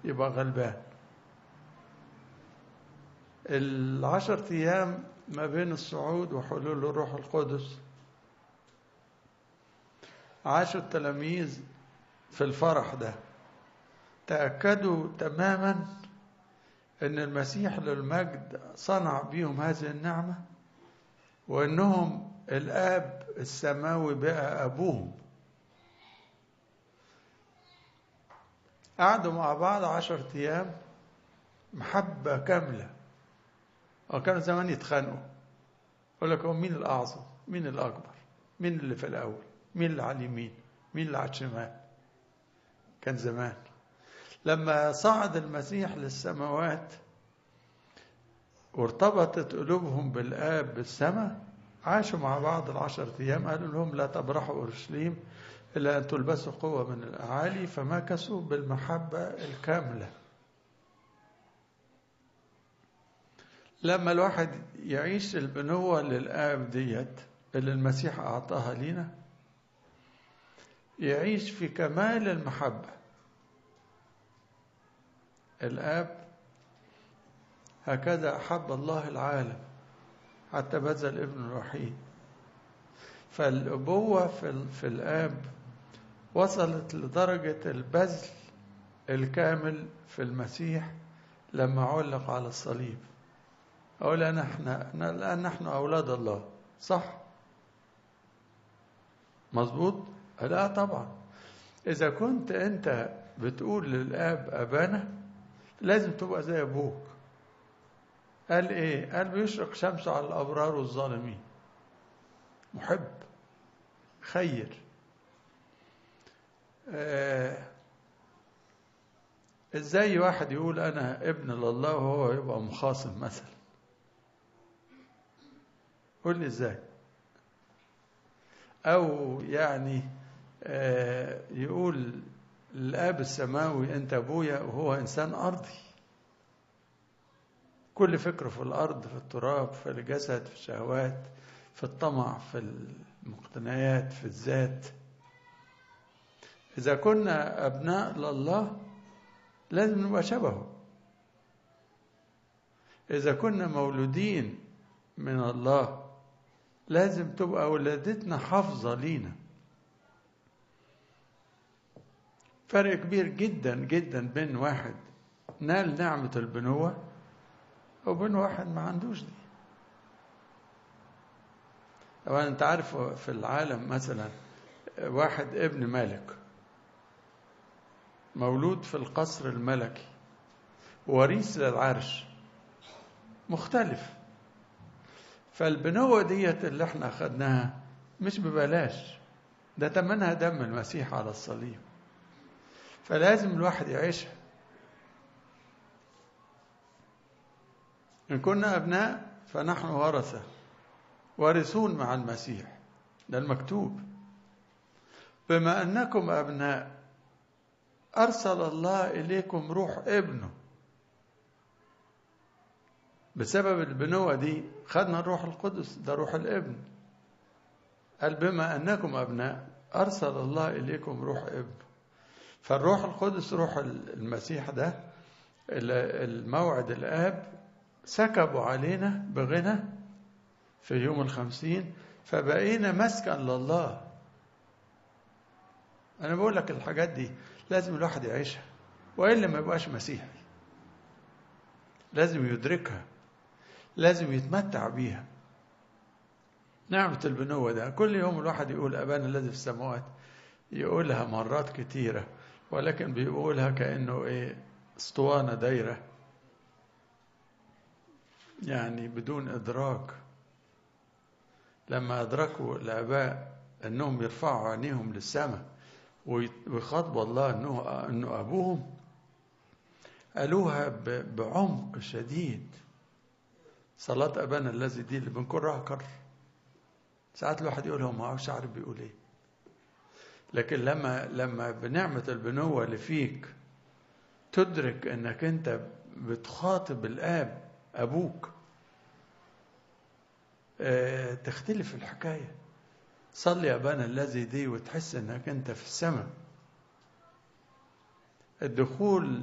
يبقى غلبان العشر أيام ما بين الصعود وحلول الروح القدس عاشوا التلاميذ في الفرح ده تأكدوا تماما أن المسيح للمجد صنع بيهم هذه النعمة وأنهم الآب السماوي بقى أبوهم قعدوا مع بعض عشرة أيام محبة كاملة وكانوا زمان يتخانقوا يقول لك هو مين الأعظم مين الأكبر مين اللي في الأول مين اللي على اليمين مين اللي على الشمال كان زمان لما صعد المسيح للسماوات وارتبطت قلوبهم بالآب بالسماء عاشوا مع بعض العشرة أيام قالوا لهم لا تبرحوا أورشليم إلا أن تلبسوا قوة من الأعالي فمكثوا بالمحبة الكاملة لما الواحد يعيش البنوة للآب ديت اللي المسيح أعطاها لنا يعيش في كمال المحبة الآب هكذا أحب الله العالم حتى بذل ابن الوحيد فالأبوة في, في الآب وصلت لدرجة البذل الكامل في المسيح لما علق على الصليب أقول أنا إحنا الآن نحن أولاد الله صح مظبوط لا طبعا إذا كنت أنت بتقول للآب أبانا لازم تبقى زي أبوك قال إيه قال بيشرق شمسه على الأبرار والظالمين محب خير آه ازاي واحد يقول انا ابن لله وهو يبقى مخاصم مثلا قول لي ازاي او يعني آه يقول الاب السماوي انت ابويا وهو انسان ارضي كل فكره في الارض في التراب في الجسد في الشهوات في الطمع في المقتنيات في الذات إذا كنا أبناء لله لازم نبقى شبهه إذا كنا مولودين من الله لازم تبقى ولادتنا حافظة لينا فرق كبير جدا جدا بين واحد نال نعمة البنوة وبين واحد ما عندوش دي طبعا انت عارف في العالم مثلا واحد ابن ملك مولود في القصر الملكي وريث للعرش مختلف فالبنوة ديت اللي احنا أخدناها مش ببلاش ده تمنها دم المسيح على الصليب فلازم الواحد يعيشها إن كنا أبناء فنحن ورثة وارثون مع المسيح ده المكتوب بما أنكم أبناء أرسل الله إليكم روح ابنه بسبب البنوة دي خدنا الروح القدس ده روح الابن قال بما أنكم أبناء أرسل الله إليكم روح ابنه فالروح القدس روح المسيح ده الموعد الآب سكبوا علينا بغنى في يوم الخمسين فبقينا مسكن لله أنا بقول لك الحاجات دي لازم الواحد يعيشها وإلا ما يبقاش مسيحي لازم يدركها لازم يتمتع بيها نعمة البنوة ده كل يوم الواحد يقول أبانا الذي في السماوات يقولها مرات كتيرة ولكن بيقولها كأنه إيه اسطوانة دايرة يعني بدون إدراك لما أدركوا الآباء أنهم يرفعوا عينيهم للسماء ويخاطبوا الله أنه, أنه أبوهم قالوها بعمق شديد صلاة أبانا الذي دي اللي بنكرها كر ساعات الواحد يقول هو ما عارفش عارف بيقول ايه لكن لما لما بنعمة البنوة اللي فيك تدرك انك انت بتخاطب الاب ابوك اه تختلف الحكاية صلي يا ابانا الذي دي وتحس انك انت في السماء الدخول